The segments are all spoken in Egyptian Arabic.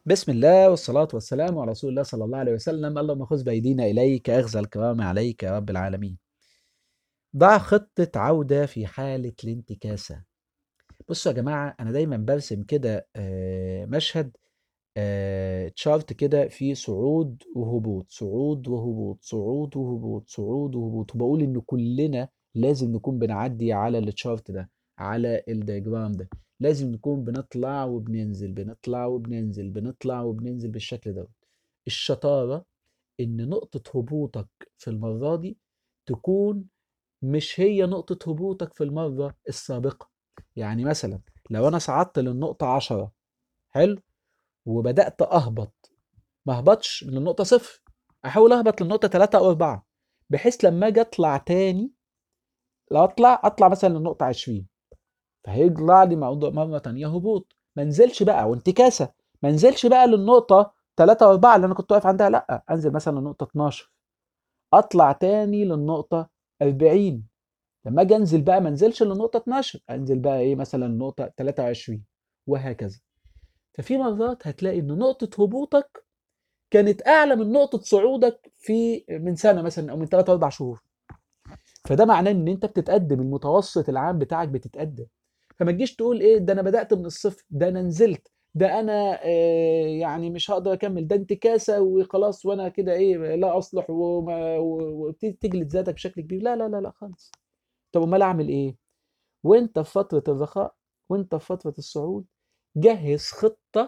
بسم الله والصلاة والسلام على رسول الله صلى الله عليه وسلم اللهم خذ بأيدينا إليك أخذ الكرام عليك يا رب العالمين ضع خطة عودة في حالة الانتكاسة بصوا يا جماعة أنا دايما برسم كده آه، مشهد آه، تشارت كده فيه صعود وهبوط صعود وهبوط صعود وهبوط صعود وهبوط وبقول إن كلنا لازم نكون بنعدي على التشارت ده على الدياجرام ده لازم نكون بنطلع وبننزل بنطلع وبننزل بنطلع وبننزل بالشكل ده الشطارة إن نقطة هبوطك في المرة دي تكون مش هي نقطة هبوطك في المرة السابقة يعني مثلا لو أنا صعدت للنقطة عشرة حلو وبدأت أهبط ما أهبطش للنقطة صفر أحاول أهبط للنقطة تلاتة أو أربعة بحيث لما أجي أطلع تاني لا أطلع أطلع مثلا للنقطة عشرين فهيطلع لي موضوع مرة تانية هبوط ما انزلش بقى وانتكاسة ما انزلش بقى للنقطة 3 و4 اللي انا كنت واقف عندها لا انزل مثلا للنقطة 12 اطلع تاني للنقطة 40 لما اجي انزل بقى ما انزلش للنقطة 12 انزل بقى ايه مثلا للنقطة 23 وهكذا ففي مرات هتلاقي ان نقطة هبوطك كانت اعلى من نقطة صعودك في من سنة مثلا او من 3 4 شهور فده معناه ان انت بتتقدم المتوسط العام بتاعك بتتقدم فما تجيش تقول ايه ده انا بدات من الصفر ده انا نزلت ده انا آه يعني مش هقدر اكمل ده انتكاسه وخلاص وانا كده ايه لا اصلح وما- و- وبتبتدي تجلد ذاتك بشكل كبير لا لا لا لا خالص طب امال اعمل ايه وانت في فتره الرخاء وانت في فتره الصعود جهز خطه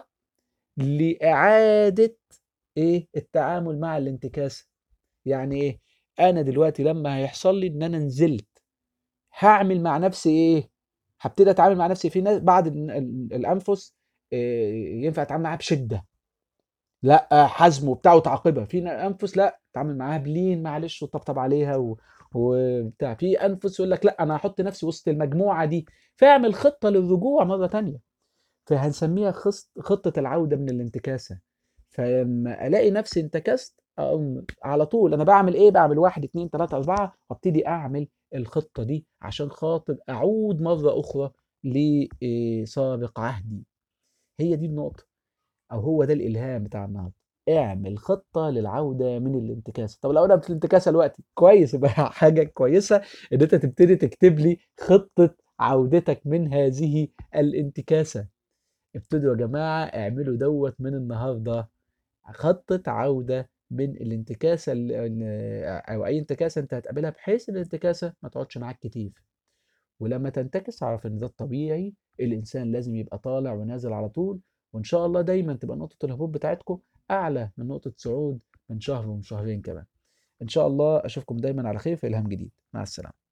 لاعاده ايه التعامل مع الانتكاسه يعني ايه انا دلوقتي لما هيحصل لي ان انا نزلت هعمل مع نفسي ايه هبتدي اتعامل مع نفسي في ناس بعض ال- ال- الانفس آه، ينفع اتعامل معاها بشده لا حزم وبتاع وتعاقبها في نا- انفس لا اتعامل معاها بلين معلش وطبطب عليها و... وبتاع في انفس يقول لك لا انا هحط نفسي وسط المجموعه دي فاعمل خطه للرجوع مره تانية فهنسميها خص- خطه العوده من الانتكاسه فلما الاقي نفسي انتكست أقوم على طول انا بعمل ايه بعمل واحد اتنين تلاته اربعه وابتدي اعمل الخطه دي عشان خاطر اعود مره اخرى لسابق عهدي هي دي النقطه او هو ده الالهام بتاع النهارده اعمل خطه للعوده من الانتكاسه طب لو انا في الانتكاسه دلوقتي كويس يبقى حاجه كويسه ان انت تبتدي تكتب لي خطه عودتك من هذه الانتكاسه ابتدوا يا جماعه اعملوا دوت من النهارده خطة عودة من الانتكاسة ال- ال- أو أي انتكاسة أنت هتقابلها بحيث الانتكاسة ما تقعدش معاك كتير ولما تنتكس اعرف إن ده الطبيعي الإنسان لازم يبقى طالع ونازل على طول وإن شاء الله دايما تبقى نقطة الهبوط بتاعتكم أعلى من نقطة صعود من شهر ومن شهرين كمان إن شاء الله أشوفكم دايما على خير في إلهام جديد مع السلامة